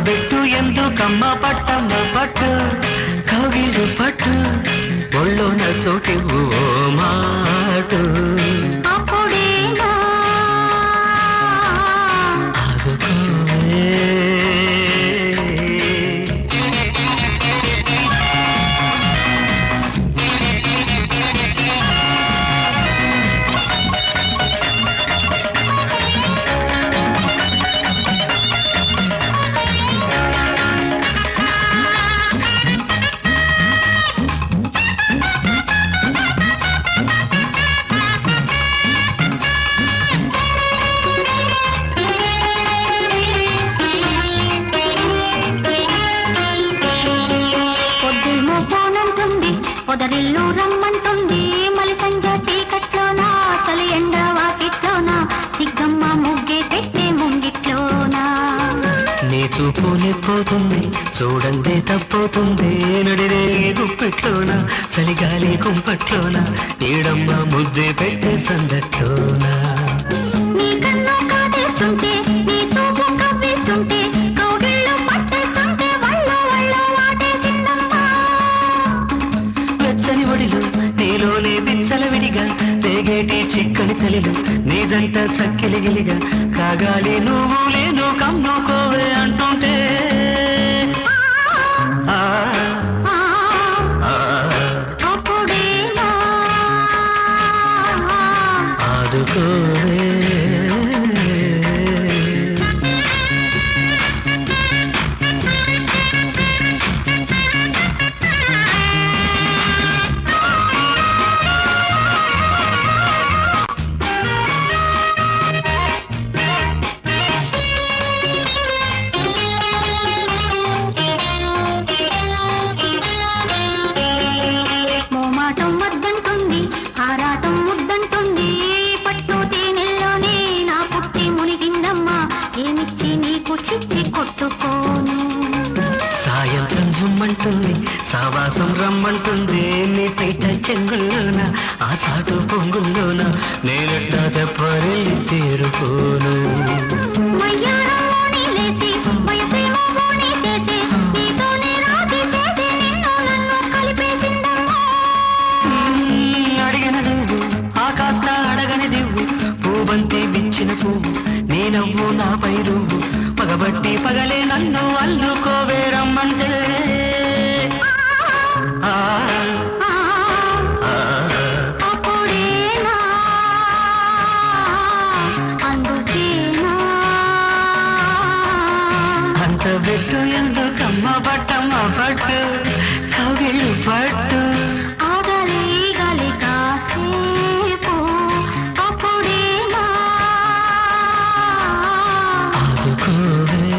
bit ఎందుకమ్మ పట్టమ్మ పట్టు కవిలు పట్టు ఒళ్ళోన చోటి ఓ మాటు అప్పుడేనా ఆదుకోవే పొద్దుమో పోనంటుంది పొదరిల్లు రమ్మంటుంది మలి సంజ చీకట్లోనా చలి ఎండ వాకిట్లోనా సిగ్గమ్మ ముగ్గే పెట్టే ముంగిట్లోనా నీ చూపు నిపోతుంది చూడందే తప్పవుతుంది నడిరే గుప్పిట్లోన చలిగాలి కుంపట్లోన నీడమ్మ ముద్దే పెట్టే సందట్లోనా నీ కన్ను కాటేస్తుంటే నీ చూపు కవ్వేస్తుంటే కౌగిళ్ళు పట్టేస్తుంటే వళ్ళు వళ్ళు వాటేసిందమ్మా వెచ్చని ఒడిలో నీలోనే బిచ్చల విడిగా రేగేటి చిక్కని చలిలో నీ జంట చక్కిలిగిలిగా కాగాలి నువ్వు లేను కమ్ముకోవే అంటుంటే ఆ, ఆ, ఆ, అప్పుడేనా ఆదుకోవే మోమాటం వద్దంటుంది ఆరాటం ముద్దంటుంది పట్టు తేనెల్లోనే నా పుట్టి మునిగిందమ్మా ఏమిచ్చి నీకు చిచ్చి కొట్టుకోను సాయంత్రం జుమ్మంటుంది సావాసం రమ్మంటుంది నీ పైట చెంగుల్లోన ఆ చాటు పొంగుల్లోన నేనెట్టా తెప్పరెళ్ళి తీరుకోను మయ్యారంలోని లేసి వయసేమో బోని చేసి నీతోనే రాజీ చేసి నిన్ను నన్ను కలిపేసిందమ్మా మ్మ్, అడిగిన నువ్వు ఆ కాస్త అడగని దివ్వు పూబంతి విచ్చిన పువ్వు నీ నవ్వు నాపై నువ్వు పగబట్టి పగలే నన్ను అల్లుకోవే రమ్మంటే ఆ, ఆ, ఆ, అప్పుడేనా అందుకేనా అంత బిట్టు ఎందుకమ్మ పట్టమ్మ పట్టు కవిళ్ళు పట్టు ఆగలి గలి కాసేపు అప్పుడేనా ఆదుకోవే